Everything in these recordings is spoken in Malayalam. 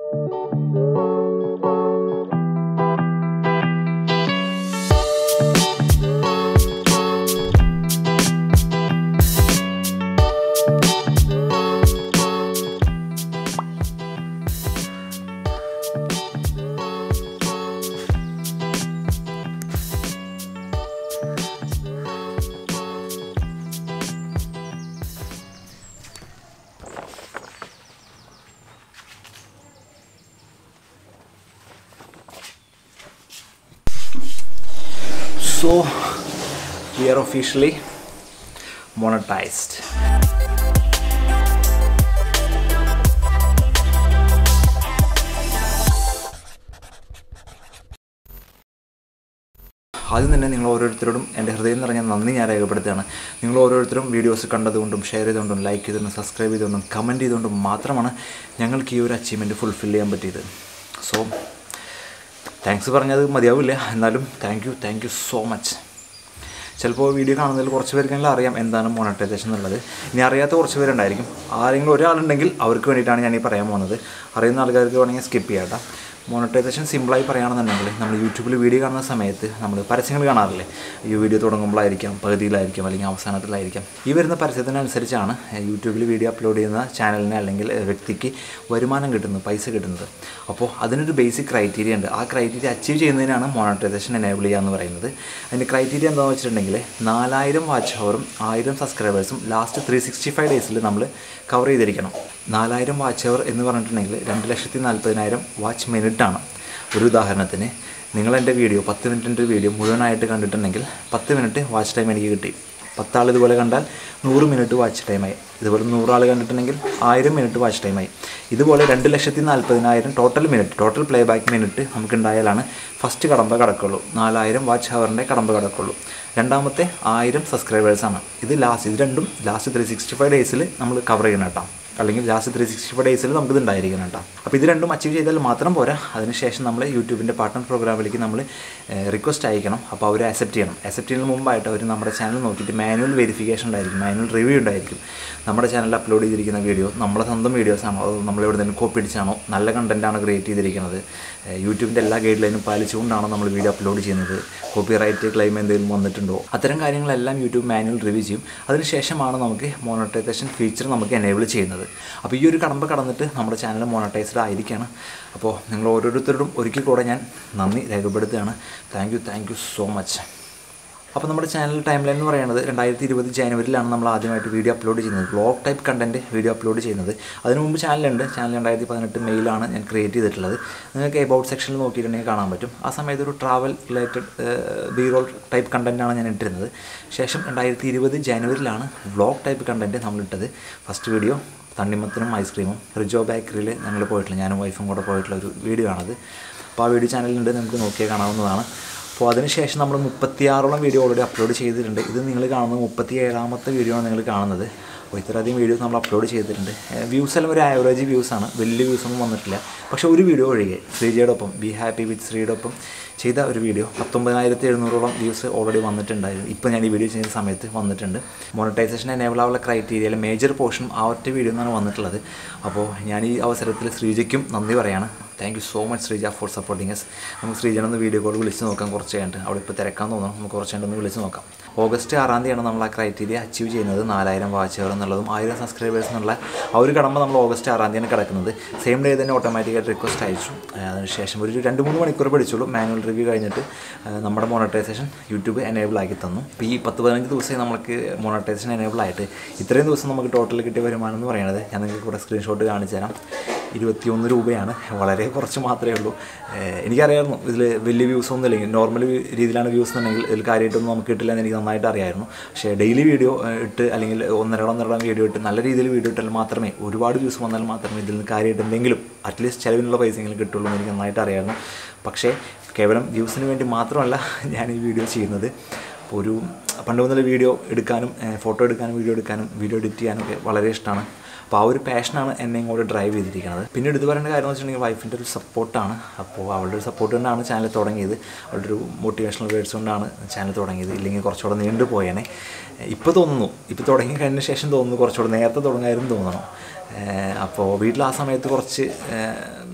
So we are officially monetized. ആദ്യം തന്നെ നിങ്ങൾ ഓരോരുത്തരോടും എൻ്റെ ഹൃദയം നിറഞ്ഞ നന്ദി ഞാൻ രേഖപ്പെടുത്തുകയാണ് നിങ്ങൾ ഓരോരുത്തരും വീഡിയോസ് കണ്ടതുകൊണ്ടും ഷെയർ ചെയ്തുകൊണ്ടും ലൈക്ക് ചെയ്തുകൊണ്ടും സബ്സ്ക്രൈബ് ചെയ്തുകൊണ്ടും കമൻറ്റ് ചെയ്തുകൊണ്ടും മാത്രമാണ് ഞങ്ങൾക്ക് ഈ ഒരു അച്ചീവ്മെൻറ്റ് ഫുൾഫിൽ ചെയ്യാൻ പറ്റിയത് സോ താങ്ക്സ് പറഞ്ഞത് മതിയാവില്ല എന്നാലും thank you thank you so much ചിലപ്പോൾ വീഡിയോ കാണുന്നതിൽ കുറച്ച് പേർക്കെങ്കിലും അറിയാം എന്താണ് മോണറ്റൈസേഷൻ എന്നുള്ളത് ഇനി അറിയാത്ത കുറച്ച് പേരുണ്ടായിരിക്കും ആരെങ്കിലും ഒരാളുണ്ടെങ്കിൽ അവർക്ക് വേണ്ടിയിട്ടാണ് ഞാൻ ഈ പറയാൻ പോകുന്നത് അറിയുന്ന ആൾക്കാർക്ക് വേണമെങ്കിൽ സ്കിപ്പ് ചെയ്യാം കേട്ടോ മോണറ്റൈസേഷൻ സിമ്പിളായി പറയുകയാണെന്നുണ്ടെങ്കിൽ നമ്മൾ യൂട്യൂബിൽ വീഡിയോ കാണുന്ന സമയത്ത് നമ്മൾ പരസ്യങ്ങൾ കാണാറില്ലേ ഈ വീഡിയോ തുടങ്ങുമ്പോഴായിരിക്കാം പകുതിയിലായിരിക്കാം അല്ലെങ്കിൽ അവസാനത്തിലായിരിക്കാം ഈ വരുന്ന പരസ്യത്തിനനുസരിച്ചാണ് യൂട്യൂബിൽ വീഡിയോ അപ്ലോഡ് ചെയ്യുന്ന ചാനലിന് അല്ലെങ്കിൽ വ്യക്തിക്ക് വരുമാനം കിട്ടുന്നത് പൈസ കിട്ടുന്നത് അപ്പോൾ അതിനൊരു ബേസിക് ക്രൈറ്റീരിയ ഉണ്ട് ആ ക്രൈറ്റീരിയ അച്ചീവ് ചെയ്യുന്നതിനാണ് മോണറ്റൈസേഷൻ എനേബിൾ ചെയ്യുക എന്ന് പറയുന്നത് അതിൻ്റെ ക്രൈറ്റീരിയ എന്താണെന്ന് വെച്ചിട്ടുണ്ടെങ്കിൽ നാലായിരം വാച്ച് ഹവറും ആയിരം സബ്സ്ക്രൈബേഴ്സും ലാസ്റ്റ് ത്രീ സിക്സ്റ്റി ഫൈവ് ഡേയ്സിൽ നമ്മൾ കവർ ചെയ്തിരിക്കണം നാലായിരം വാച്ച് അവർ എന്ന് പറഞ്ഞിട്ടുണ്ടെങ്കിൽ രണ്ട് ലക്ഷത്തി നാൽപ്പതിനായിരം വാച്ച് മിനിറ്റാണ് ഒരു ഉദാഹരണത്തിന് നിങ്ങൾ എൻ്റെ വീഡിയോ പത്ത് മിനിറ്റിൻ്റെ വീഡിയോ മുഴുവനായിട്ട് കണ്ടിട്ടുണ്ടെങ്കിൽ പത്ത് മിനിറ്റ് വാച്ച് ടൈം എനിക്ക് കിട്ടി പത്താൾ ഇതുപോലെ കണ്ടാൽ നൂറ് മിനിറ്റ് വാച്ച് ടൈമായി ഇതുപോലെ നൂറാൾ കണ്ടിട്ടുണ്ടെങ്കിൽ ആയിരം മിനിറ്റ് വാച്ച് ടൈമായി ഇതുപോലെ രണ്ട് ലക്ഷത്തി നാൽപ്പതിനായിരം total minute total playback minute നമുക്കുണ്ടായാലാണ് ഫസ്റ്റ് കടമ്പ കടക്കുള്ളൂ നാലായിരം വാച്ച് ഹവറിൻ്റെ കടമ്പ കടക്കുള്ളൂ രണ്ടാമത്തെ ആയിരം സബ്സ്ക്രൈബേഴ്സാണ് ഇത് ലാസ്റ്റ് ഇത് രണ്ടും ലാസ്റ്റ് ത്രീ സിക്സ്റ്റി ഫൈവ് ഡേയ്സിൽ നമ്മൾ കവർ ചെയ്യണം കേട്ടോ അല്ലെങ്കിൽ ലാസ്റ്റ് ത്രീ സിക്സ്റ്റി ഫൈവ് ഡേയ്സിൽ നമുക്ക് ഇത് ഉണ്ടായിരിക്കണം കേട്ടോ അപ്പോൾ ഇത് രണ്ടും അച്ചീവ് ചെയ്താൽ മാത്രം പോരാ അതിനുശേഷം നമ്മൾ യൂട്യൂബിൻ്റെ പാർട്ട്ണർ പ്രോഗ്രാമിലേക്ക് നമ്മൾ റിക്വസ്റ്റ് അയക്കണം അപ്പോൾ അവർ അക്സെപ്റ്റ് ചെയ്യണം അക്സെപ്റ്റ് ചെയ്യുന്നതിന് മുമ്പായിട്ട് അവർ നമ്മുടെ ചാനൽ നോക്കിയിട്ട് മാനുവൽ വെരിഫിക്കേഷൻ ഉണ്ടായിരിക്കും മാനുവൽ റിവ്യൂ ഉണ്ടായിരിക്കും നമ്മുടെ ചാനലിൽ അപ്ലോഡ് ചെയ്തിരിക്കുന്ന വീഡിയോ നമ്മളെ സ്വന്തം വീഡിയോസ് ആണോ അതോ നമ്മൾ എവിടെ നിന്ന് കോപ്പി അടിച്ചാണോ നല്ല കണ്ടൻറ്റാണ് ക്രിയേറ്റ് ചെയ്തിരിക്കുന്നത് യൂട്യൂബിൻ്റെ എല്ലാ ഗൈഡ് ലൈനും പാലിച്ചുകൊണ്ടാണോ നമ്മൾ വീഡിയോ അപ്ലോഡ് ചെയ്യുന്നത് കോപ്പി റൈറ്റ് ക്ലെയിം എന്തെങ്കിലും വന്നിട്ടുണ്ടോ അത്തരം കാര്യങ്ങളെല്ലാം യൂട്യൂബ് മാനുവൽ റിവ്യൂ ചെയ്യും അതിനുശേഷമാണ് നമുക്ക് മോണറ്റൈസേഷൻ ഫീച്ചർ നമുക്ക് എനേബിൾ ചെയ്യുന്നത് അപ്പോൾ ഈ ഒരു കടമ്പ കടന്നിട്ട് നമ്മുടെ ചാനൽ മോണറ്റൈസ്ഡ് ആയിരിക്കുകയാണ് അപ്പോൾ നിങ്ങൾ ഓരോരുത്തരോടും ഒരിക്കൽ കൂടെ ഞാൻ നന്ദി രേഖപ്പെടുത്തുകയാണ് thank you thank you so much അപ്പോൾ നമ്മുടെ ചാനൽ ടൈം ലൈൻ എന്ന് പറയുന്നത് രണ്ടായിരത്തി ഇരുപത് ജനുവരിയിലാണ് നമ്മൾ ആദ്യമായിട്ട് വീഡിയോ അപ്ലോഡ് ചെയ്യുന്നത് vlog type content video upload ചെയ്യുന്നത് അതിന് മുമ്പ് ചാനലുണ്ട് ചാനൽ രണ്ടായിരത്തി പതിനെട്ട് മെയിലാണ് ഞാൻ ക്രിയേറ്റ് ചെയ്തിട്ടുള്ളത് നിങ്ങൾക്ക് എബൌട്ട് സെക്ഷനിൽ നോക്കിയിട്ടുണ്ടെങ്കിൽ കാണാൻ പറ്റും ആ സമയത്ത് ഒരു travel related B roll type കണ്ടൻറ്റാണ് ഞാൻ ഇട്ടിരുന്നത് ശേഷം രണ്ടായിരത്തി ഇരുപത് ജനുവരിയിലാണ് വ്ളോഗ് ടൈപ്പ് കണ്ടൻറ്റ് നമ്മളിട്ടത് ഫസ്റ്റ് വീഡിയോ തണ്ണിമത്തനും ഐസ്ക്രീമും റിജോ ബേക്കറിയിൽ ഞങ്ങൾ പോയിട്ടുള്ള ഞാനും വൈഫും കൂടെ പോയിട്ടുള്ള ഒരു വീഡിയോ ആണത് അപ്പോൾ ആ വീഡിയോ ചാനലിലുണ്ട് നമുക്ക് നോക്കിയാൽ കാണാവുന്നതാണ് അപ്പോൾ അതിനുശേഷം നമ്മൾ മുപ്പത്തിയാറോളം വീഡിയോ ഓൾറെഡി അപ്ലോഡ് ചെയ്തിട്ടുണ്ട് ഇത് നിങ്ങൾ കാണുന്നത് മുപ്പത്തി ഏഴാമത്തെ വീഡിയോ ആണ് നിങ്ങൾ കാണുന്നത് അപ്പോൾ ഇത്രയധികം വീഡിയോസ് നമ്മൾ അപ്ലോഡ് ചെയ്തിട്ടുണ്ട് വ്യൂസ് എല്ലാം ഒരു ആവറേജ് വ്യൂസ് ആണ് വലിയ വ്യൂസ് ഒന്നും വന്നിട്ടില്ല പക്ഷേ ഒരു വീഡിയോ ഒഴികെ ശ്രീജയുടെ ഒപ്പം ബി ഹാപ്പി വിത്ത് ശ്രീയുടെ ഒപ്പം ചെയ്ത ഒരു വീഡിയോ പത്തൊമ്പതിനായിരത്തി എഴുന്നൂറോളം വ്യൂസ് ഓൾറെഡി വന്നിട്ടുണ്ടായിരുന്നു ഇപ്പോൾ ഞാൻ ഈ വീഡിയോ ചെയ്യുന്ന സമയത്ത് വന്നിട്ടുണ്ട് മോണിറ്റൈസേഷൻ എനേബിൾ ആവുള്ള ക്രൈറ്റീരിയയിൽ മേജർ പോർഷനും ആ ഒറ്റ വീഡിയോ നിന്നാണ് വന്നിട്ടുള്ളത് അപ്പോൾ ഞാൻ ഈ അവസരത്തിൽ ശ്രീജയ്ക്കും നന്ദി പറയാണ് thank you so much Sreeja for supporting us നമുക്ക് ശ്രീജനൊന്ന് വീഡിയോ കോൾ വിളിച്ച് നോക്കാം കുറച്ച് കഴിഞ്ഞിട്ട് അവിടെ ഇപ്പോൾ തിരക്കാൻ തോന്നണം നമുക്ക് കുറച്ച് കഴിഞ്ഞിട്ട് വിളിച്ച് നോക്കാം ഓഗസ്റ്റ് ആറാം തീയതിയാണ് നമ്മൾ ആ ക്രൈറ്റീരിയ അച്ചീവ് ചെയ്യുന്നത് നാലായിരം വാച്ചുകൾ എന്നുള്ളതും ആയിരം സബ്സ്ക്രൈബേഴ്സ് എന്നുള്ള ആ ഒരു കടമ്പ നമ്മൾ ഓഗസ്റ്റ് ആറാം തീയതിയാണ് കിടക്കുന്നത് സെയിം ഡേ തന്നെ ഓട്ടോമാറ്റിക്കായിട്ട് റിക്വസ്റ്റ് അയച്ചു അതിനുശേഷം ഒരു രണ്ട് മൂന്ന് മണിക്കൂർ പഠിച്ചുള്ളൂ മാനുവൽ റിവ്യൂ കഴിഞ്ഞിട്ട് നമ്മുടെ മോണറ്റൈസേഷൻ യൂട്യൂബ് എനേബിൾ ആക്കി തന്നു ഇപ്പോൾ ഈ പത്ത് പതിനഞ്ച് ദിവസമായി നമുക്ക് മോണറ്റൈസേഷൻ എനേബിൾ ആയിട്ട് ഇത്രയും ദിവസം നമുക്ക് ടോട്ടൽ കിട്ടിയ വരുമാനം എന്ന് പറയുന്നത് ഞാൻ നിങ്ങൾക്ക് കൂടെ സ്ക്രീൻഷോട്ട് കാണിച്ചു തരാം ഇരുപത്തിയൊന്ന് രൂപയാണ് വളരെ കുറച്ച് മാത്രമേ ഉള്ളൂ എനിക്കറിയായിരുന്നു ഇതിൽ വലിയ വ്യൂസ് ഒന്നും ഇല്ലെങ്കിൽ നോർമൽ രീതിയിലാണ് വ്യൂസ് എന്നുണ്ടെങ്കിൽ ഇതിൽ കാര്യമായിട്ടൊന്നും നമുക്ക് കിട്ടില്ല എന്ന് എനിക്ക് നന്നായിട്ട് അറിയായിരുന്നു പക്ഷേ ഡെയിലി വീഡിയോ ഇട്ട് അല്ലെങ്കിൽ ഒന്നര ഒന്നര വീഡിയോ ഇട്ട് നല്ല രീതിയിൽ വീഡിയോ ഇട്ടാൽ മാത്രമേ ഒരുപാട് വ്യൂസ് വന്നാൽ മാത്രമേ ഇതിൽ നിന്ന് കാര്യമായിട്ട് എന്തെങ്കിലും അറ്റ്ലീസ്റ്റ് ചിലവിനുള്ള പൈസയെങ്കിലും കിട്ടുള്ളൂ എന്ന് എനിക്ക് നന്നായിട്ട് അറിയായിരുന്നു പക്ഷേ കേവലം വ്യൂസിന് വേണ്ടി മാത്രമല്ല ഞാൻ ഈ വീഡിയോ ചെയ്യുന്നത് അപ്പോൾ ഒരു പണ്ട് മുതൽ വീഡിയോ എടുക്കാനും ഫോട്ടോ എടുക്കാനും വീഡിയോ എടുക്കാനും വീഡിയോ എഡിറ്റ് ചെയ്യാനും ഒക്കെ വളരെ ഇഷ്ടമാണ് അപ്പോൾ ആ ഒരു പാഷനാണ് എന്നെ ഇങ്ങോട്ട് ഡ്രൈവ് ചെയ്തിരിക്കുന്നത് പിന്നീട് ഇത് പറയേണ്ട കാര്യം എന്ന് വെച്ചിട്ടുണ്ടെങ്കിൽ വൈഫിൻ്റെ ഒരു സപ്പോർട്ടാണ് അപ്പോൾ അവളുടെ ഒരു സപ്പോർട്ട് കൊണ്ടാണ് ചാനൽ തുടങ്ങിയത് അവളുടെ ഒരു മോട്ടിവേഷണൽ വേർഡ്സ് കൊണ്ടാണ് ചാനൽ തുടങ്ങിയത് ഇല്ലെങ്കിൽ കുറച്ചുകൂടെ നീണ്ടു പോയേനെ ഇപ്പോൾ തോന്നുന്നു ഇപ്പോൾ തുടങ്ങി കഴിഞ്ഞ ശേഷം തോന്നുന്നു കുറച്ചുകൂടെ നേരത്തെ തുടങ്ങായിരുന്നു തോന്നണം അപ്പോൾ വീട്ടിൽ ആ സമയത്ത് കുറച്ച്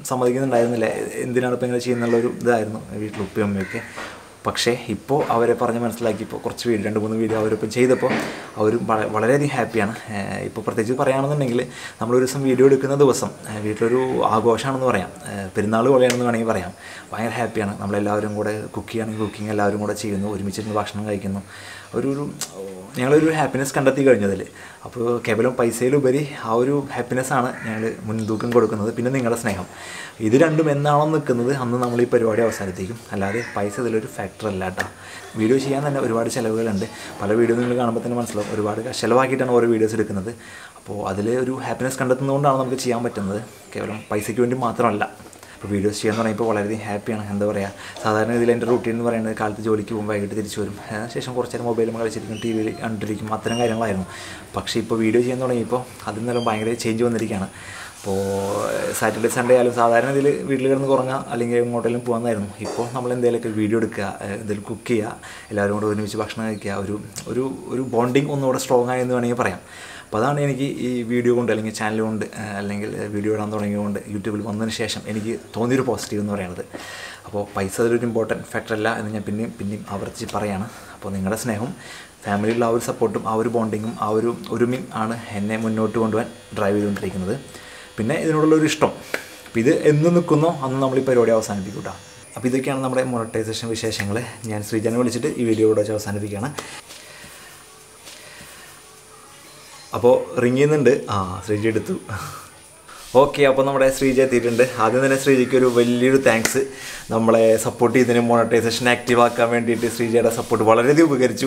സമ്മതിക്കുന്നുണ്ടായിരുന്നില്ല എന്തിനാണ് ഇപ്പോൾ ഇങ്ങനെ ചെയ്യുന്നുള്ളൊരു ഇതായിരുന്നു വീട്ടിൽ ഉപ്പയും അമ്മയൊക്കെ പക്ഷേ ഇപ്പോൾ അവരെ പറഞ്ഞ് മനസ്സിലാക്കിയപ്പോൾ കുറച്ച് വീഡിയോ രണ്ട് മൂന്ന് വീഡിയോ അവരിപ്പോൾ ചെയ്തപ്പോൾ അവരും വള- വളരെയധികം ഹാപ്പിയാണ് ഏഹ് ഇപ്പോൾ പ്രത്യേകിച്ച് പറയുകയാണെന്നുണ്ടെങ്കിൽ നമ്മളൊരു ദിവസം വീഡിയോ എടുക്കുന്ന ദിവസം ഏഹ് വീട്ടിലൊരു ആഘോഷമാണെന്ന് പറയാം ഏഹ് പെരുന്നാൾ പോലെയാണെന്ന് വേണമെങ്കിൽ പറയാം ഭയങ്കര ഹാപ്പിയാണ് നമ്മളെല്ലാവരും കൂടെ കുക്ക് ചെയ്യുകയാണെങ്കിൽ കുക്കിംഗ് എല്ലാവരും കൂടെ ചെയ്യുന്നു ഒരുമിച്ചിരുന്ന് ഭക്ഷണം കഴിക്കുന്നു ഒരു ഒരു ഞങ്ങളൊരു ഹാപ്പിനെസ് കണ്ടെത്തി കഴിഞ്ഞതിൽ അപ്പോൾ കേവലം പൈസയിലുപരി ആ ഒരു ഹാപ്പിനെസ്സാണ് ഞങ്ങൾ മുൻതൂക്കം കൊടുക്കുന്നത് പിന്നെ നിങ്ങളുടെ സ്നേഹം ഇത് രണ്ടും എന്നാണോ നിൽക്കുന്നത് അന്ന് നമ്മൾ ഈ പരിപാടി അവസാനിപ്പിക്കും അല്ലാതെ പൈസ ഇതിലൊരു ഫാക്ടർ അല്ല കേട്ടോ വീഡിയോ ചെയ്യാൻ തന്നെ ഒരുപാട് ചിലവുകളുണ്ട് പല വീഡിയോ നിങ്ങൾ കാണുമ്പോൾ തന്നെ മനസ്സിലാവും ഒരുപാട് ചിലവാക്കിയിട്ടാണ് ഓരോ വീഡിയോസ് എടുക്കുന്നത് അപ്പോൾ അതിൽ ഒരു ഹാപ്പിനെസ് കണ്ടെത്തുന്നതുകൊണ്ടാണ് നമുക്ക് ചെയ്യാൻ പറ്റുന്നത് കേവലം പൈസയ്ക്ക് വേണ്ടി മാത്രമല്ല ഇപ്പോൾ വീഡിയോസ് ചെയ്യാന്ന് പറയുമ്പോൾ വളരെയധികം ഹാപ്പിയാണ് എന്താ പറയുക സാധാരണ ഇതിൽ എൻ്റെ റൂട്ടീൻ എന്ന് പറയുന്നത് കാലത്ത് ജോലിക്ക് പോകും വൈകിട്ട് തിരിച്ചു വരും അതിന് ശേഷം കുറച്ച് നേരം മൊബൈലും കളിച്ചിരിക്കും ടി വിയിൽ കണ്ടിരിക്കും അത്തരം കാര്യങ്ങളായിരുന്നു പക്ഷേ ഇപ്പോൾ വീഡിയോ ചെയ്യാൻ തുടങ്ങിയപ്പോൾ അതിൽ നിന്നെല്ലാം ഭയങ്കര ചേഞ്ച് വന്നിരിക്കുകയാണ് അപ്പോൾ സാറ്റർഡേ സൺഡേ ആയാലും സാധാരണ ഇതിൽ വീട്ടിൽ കിടന്ന് കുറങ്ങുക അല്ലെങ്കിൽ എങ്ങോട്ടെങ്കിലും പോകാമെന്നായിരുന്നു ഇപ്പോൾ നമ്മൾ എന്തെങ്കിലുമൊക്കെ വീഡിയോ എടുക്കുക ഏഹ് എന്തെങ്കിലും കുക്ക് ചെയ്യുക എല്ലാവരും കൂടെ ഒരുമിച്ച് ഭക്ഷണം കഴിക്കുക ഒരു ഒരു ഒരു ബോണ്ടിങ് ഒന്നുകൂടെ സ്ട്രോങ് ആയെന്ന് വേണമെങ്കിൽ പറയാം അപ്പോൾ അതാണ് എനിക്ക് ഈ വീഡിയോ കൊണ്ട് അല്ലെങ്കിൽ ചാനൽ കൊണ്ട് ആ, അല്ലെങ്കിൽ വീഡിയോ ഇടാൻ തുടങ്ങിയതുകൊണ്ട് യൂട്യൂബിൽ വന്നതിന് ശേഷം എനിക്ക് തോന്നിയൊരു പോസിറ്റീവ് എന്ന് പറയുന്നത് അപ്പോൾ പൈസ അതിലൊരു ഇമ്പോർട്ടൻറ്റ് ഫാക്ടർ അല്ല എന്ന് ഞാൻ പിന്നെയും പിന്നെയും ആവർത്തിച്ച് പറയാണ് അപ്പോൾ നിങ്ങളുടെ സ്നേഹം ഫാമിലിയിലുള്ള ആ ഒരു സപ്പോർട്ടും ആ ഒരു ബോണ്ടിങ്ങും ആ ഒരു ഒരുമയും ആണ് എന്നെ മുന്നോട്ട് കൊണ്ടുപോകാൻ ഡ്രൈവ് ചെയ്തുകൊണ്ടിരിക്കുന്നത് പിന്നെ ഇതിനോടുള്ളൊരു ഇഷ്ടം അപ്പോൾ ഇത് എന്ന് നിൽക്കുന്നോ അന്ന് നമ്മൾ ഈ പരിപാടി അവസാനിപ്പിക്കും കേട്ടോ അപ്പോൾ ഇതൊക്കെയാണ് നമ്മുടെ മൊണറ്റൈസേഷൻ വിശേഷങ്ങൾ ഞാൻ ശ്രീജനെ വിളിച്ചിട്ട് ഈ വീഡിയോ ഇവിടെ വെച്ച് അവസാനിപ്പിക്കുകയാണ് അപ്പോൾ റിങ് ചെയ്യുന്നുണ്ട് ആ ശ്രീജ എടുത്തു ഓക്കെ അപ്പോൾ നമ്മുടെ ശ്രീജ എത്തിയിട്ടുണ്ട് ആദ്യം തന്നെ ശ്രീജയ്ക്ക് ഒരു വലിയൊരു താങ്ക്സ് നമ്മളെ സപ്പോർട്ട് ചെയ്തതിന് മോണറ്റൈസേഷൻ ആക്റ്റീവ് ആക്കാൻ വേണ്ടിയിട്ട് ശ്രീജയുടെ സപ്പോർട്ട് വളരെയധികം ഉപകരിച്ചു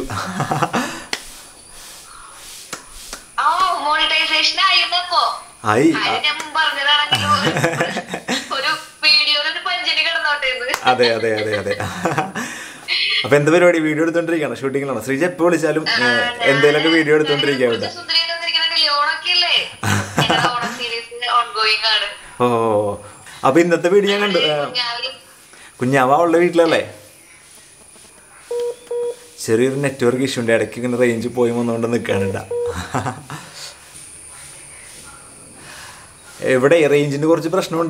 ആ മോണിറ്റൈസേഷൻ ആയിരുന്നപ്പോ ആയി അത് ഞാൻ പറഞ്ഞതാണെങ്കിലും ഒരു വീഡിയോയിൽ ഒരു പഞ്ചനി കിടന്നോട്ടെ എന്ന്. അതെ അതെ അതെ അതെ അപ്പോൾ എന്ത് പരിപാടി വീഡിയോ എടുത്തോണ്ടിരിക്കുകയാണ് ഷൂട്ടിങ്ങിലാണ് ശ്രീജ എപ്പോൾ വിളിച്ചാലും ഏഹ്, എന്തേലൊക്കെ വീഡിയോ എടുത്തോണ്ടിരിക്കുക ഒരു ഇവിടെ സുന്ദരി വന്നിരിക്കുന്നുണ്ടല്ലേ, ഓണൊക്കെ അല്ലേ? ഞങ്ങളുടെ ഓണം സീരീസ് ഓൺഗോയിങ് ആണ് ഓ അപ്പോൾ ഇന്നത്തെ വീഡിയോ ഞാൻ കണ്ടു ഏഹ്, ഞാനൊരു കുഞ്ഞാവ അവളുടെ വീട്ടിലല്ലേ ചെറിയൊരു നെറ്റ്വർക്ക് ഇഷ്യൂ ഉണ്ട് ഇടയ്ക്ക് ഇങ്ങനെ റേഞ്ച് പോയി വന്നുകൊണ്ട് നിൽക്കാനുണ്ട എവിടെ റേഞ്ചിന് കുറച്ച് പ്രശ്നമുണ്ട്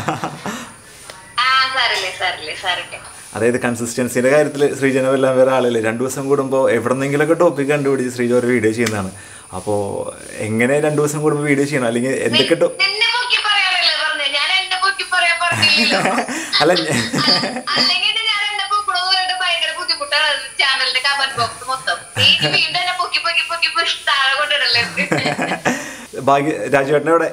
ആ സാരല്ലേ സാരല്ലേ സാരല്ലേ അതായത് കൺസിസ്റ്റൻസിൻ്റെ കാര്യത്തിൽ ശ്രീജന എല്ലാം വേറെ ആളല്ലേ രണ്ട് ദിവസം കൂടുമ്പോൾ എവിടെന്നെങ്കിലൊക്കെ ടോപ്പിക് കണ്ടുപിടിച്ച് ശ്രീജ ഒരു വീഡിയോ ചെയ്യുന്നതാണ് അപ്പോൾ എങ്ങനെ രണ്ട് ദിവസം കൂടുമ്പോൾ വീഡിയോ ചെയ്യണം അല്ലെങ്കിൽ എന്തൊക്കെ ടോ എന്നെ പൊക്കി പറയാനല്ലേ പറഞ്ഞേ ഞാൻ എന്നെ പൊക്കി പറയാൻ പറഞ്ഞില്ലല്ലോ അല്ല ഞ- അല്ലെങ്കിൽ ഞാൻ എന്നെ പൊക്കണോ പറഞ്ഞിട്ട് ഭയങ്കര ബുദ്ധിമുട്ടാണ് ചാനലിന്റെ കമന്റ് ബോക്സ് മൊത്തം നീ വീണ്ടും എന്നെ പൊക്കി പൊക്കി പൊക്കി പൊക്കി താഴെ കൊണ്ടിടല്ലേ ഭാഗ്യ രാജുവേട്ടനെ എവിടെ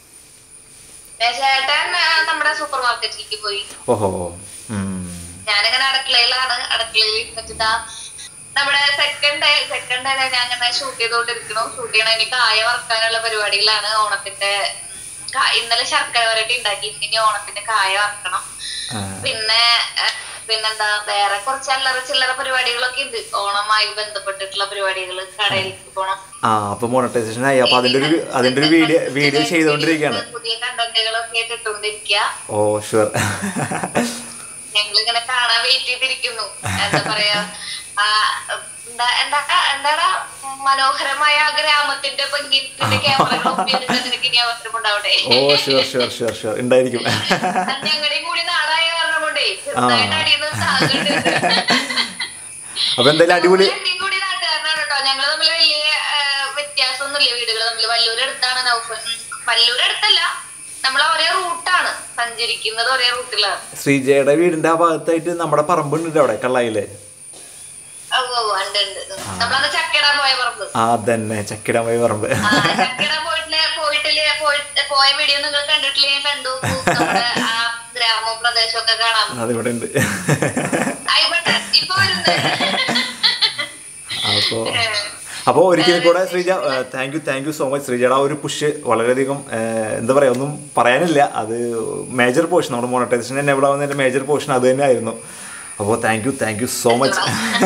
ചേട്ടൻ ആ, നമ്മുടെ സൂപ്പർ മാർക്കറ്റിലേക്ക് പോയി ഓഹോ ഉം. ഞാനിങ്ങനെ അടുക്കളയിലാണ് അടുക്കളയിൽ ഇരുന്നിട്ടാ നമ്മുടെ സെക്കൻഡ് സെക്കൻഡ് ഞാൻ അങ്ങനെ ഷൂട്ട് ചെയ്തോണ്ടിരിക്കണു ഷൂട്ട് ചെയ്യണ എനിക്ക് കായ വറക്കാനുള്ള പരിപാടിയിലാണ് ഓണത്തിന്റെ ഉം, കാ- ഇന്നലെ ശർക്കര വരട്ടി ഉണ്ടാക്കി ഇനി ഓണത്തിന്റെ കായ വറക്കണം ആ, പിന്നെ ഏഹ്, പിന്നെന്താ വേറെ കുറച്ച് അല്ലറ ചില്ലറ പരിപാടികളൊക്കെ ഉണ്ട് ഓണമായി ബന്ധപ്പെട്ടിട്ടുള്ള പരിപാടികൾ കടയിലേക്ക് പോണം ആ അപ്പോൾ മോണറ്റൈസേഷൻ ആയി അപ്പോൾ അതിൻ്റെ ഒരു അതിൻ്റെ ഒരു വീഡിയോ വീഡിയോ ചെയ്തുകൊണ്ടിരിക്കുകയാണ് പുതിയ കണ്ടന്റുകളൊക്കെ ഇട്ടിട്ടുണ്ടിരിക്കുക ഓ ഷുവർ ഞങ്ങൾ ഇങ്ങനെ കാണാൻ വെയിറ്റ് ചെയ്തിരിക്കുന്നു എന്താ പറയാ ആ, എന്താ എന്താ എന്താടാ മനോഹരമായ ആ ഗ്രാമത്തിന്റെ ഭംഗിന്റെ ക്യാമറകൾ ഉപയോഗിക്കാൻ നിനക്ക് ഇനി അവസരം ഉണ്ടാവട്ടെ oh sure sure sure sure ഉണ്ടായിരിക്കും ഞങ്ങളുടെയും കൂടി നാടായ കാരണം കൊണ്ടേ ചെറുതായിട്ട് അടിയുന്ന സാധ്യത അപ്പോൾ എന്തായാലും അടിപൊളി രണ്ടും കൂടി നാട്ടുകാരനാണ് കേട്ടോ ഞങ്ങൾ തമ്മിൽ വലിയ വ്യത്യാസമൊന്നുമില്ല വീടുകൾ തമ്മിൽ വല്ലൂർ അടുത്താണ് നൗഫൽ ഉം, വല്ലൂർ അടുത്തല്ല നമ്മൾ ഒരേ റൂട്ടാണ് സഞ്ചരിക്കുന്നത് ഒരേ റൂട്ടിലാണ് ശ്രീജയുടെ വീടിൻ്റെ ആ ഭാഗത്തായിട്ട് നമ്മുടെ പറമ്പുണ്ട് അവിടെ കള്ളായില്ലേ ഓ ഓ, ഉണ്ട് ഉണ്ട് നമ്മളന്ന് ചക്കയിടാൻ പോയ പറമ്പ് ആ തന്നെ ചക്കിടാൻ പോയി പറമ്പ് ആ, ചക്കയിടാൻ പോയിട്ടില്ല പോയിട്ടില്ല പോയിട്ട് പോയ വീഡിയോ നിങ്ങൾ കണ്ടിട്ടില്ല ഞാൻ കണ്ടു നമ്മുടെ ആ ഗ്രാമവും പ്രദേശവും ഒക്കെ കാണാം അതിവിടെ ഉണ്ട് ആയിക്കോട്ടെ ഇപ്പൊ വരുന്നത് അപ്പോൾ അപ്പോൾ ഒരിക്കലും കൂടെ Sreeja thank you thank you so much ശ്രീജയുടെ ആ ഒരു പുഷ് വളരെയധികം ഏഹ്, എന്താ പറയുക ഒന്നും പറയാനില്ല അത് മേജർ പോർഷൻ നമ്മുടെ മോണറ്റൈസേഷൻ എന്നെ ആവുന്നതിൻ്റെ മേജർ പോർഷൻ അത് തന്നെ ആയിരുന്നു അപ്പോൾ thank you thank you so much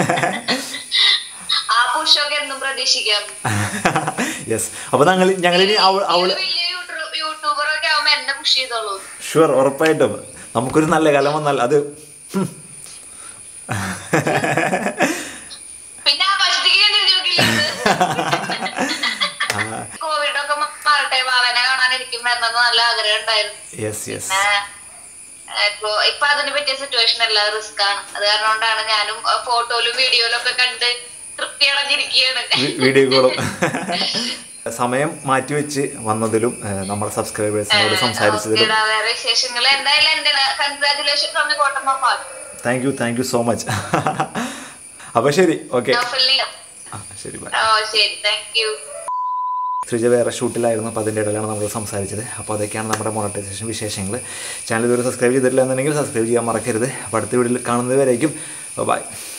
ആ പുഷൊക്കെ എന്നും പ്രതീക്ഷിക്കാം യെസ് അപ്പോൾ ഞങ്ങൾ ഞങ്ങളിനി അവൾ അവൾ ഒരു വലിയ യൂട്യൂബ് യൂട്യൂബർ ഒക്കെ ആവുമ്പോ എന്നെ പുഷ് ചെയ്തോളൂ ഷുവർ ഉറപ്പായിട്ടും നമുക്കൊരു നല്ല കാലം വന്നാൽ അത് ഹും. പിന്നെ ആ പശുത്തിക്ക് നോക്കില്ല കോവിഡ് ഒക്കെ മാറട്ടെ വാവനെ കാണാൻ എനിക്കും വരണമെന്ന് നല്ല ആഗ്രഹം ഉണ്ടായിരുന്നു യെസ് യെസ് പിന്നെ ഇപ്പൊ ഇപ്പൊ അതിന് പറ്റിയ സിറ്റുവേഷൻ അല്ല റിസ്ക് ആണ് അത് കാരണം കൊണ്ടാണ് ഞാനും ഫോട്ടോയിലും വീഡിയോയിലും ഒക്കെ കണ്ട് തൃപ്തി അടഞ്ഞിരിക്കുകയാണ് വീഡിയോ കോളും സമയം മാറ്റിവെച്ച് വന്നതിലും ഏഹ്, നമ്മുടെ സബ്സ്ക്രൈബേഴ്സിനോട് സംസാരിച്ചതിലും ഓക്കേടാ, വേറെ വിശേഷങ്ങൾ എന്തായാലും എന്റെ കൺഗ്രാറ്റുലേഷൻ ഫ്രം കോട്ടമ്മ പാട്ട് thank you thank you so much അപ്പോൾ ശരി ഓക്കെ നൗഫലിന് ആ ശരി ബൈ ഓ ശരി താങ്ക് യു ശ്രീജ വേറെ ഷൂട്ടിലായിരുന്നു അപ്പോൾ അതിൻ്റെ ഇടയിലാണ് നമ്മൾ സംസാരിച്ചത് അപ്പോൾ അതൊക്കെയാണ് നമ്മുടെ മോണറ്റൈസേഷൻ വിശേഷങ്ങൾ ചാനൽ ഇതുവരെ സബ്സ്ക്രൈബ് ചെയ്തിട്ടില്ല എന്നുണ്ടെങ്കിൽ സബ്സ്ക്രൈബ് ചെയ്യാൻ മറക്കരുത് അപ്പോൾ അടുത്ത വീഡിയോയിൽ കാണുന്നത് വരേക്കും ബൈ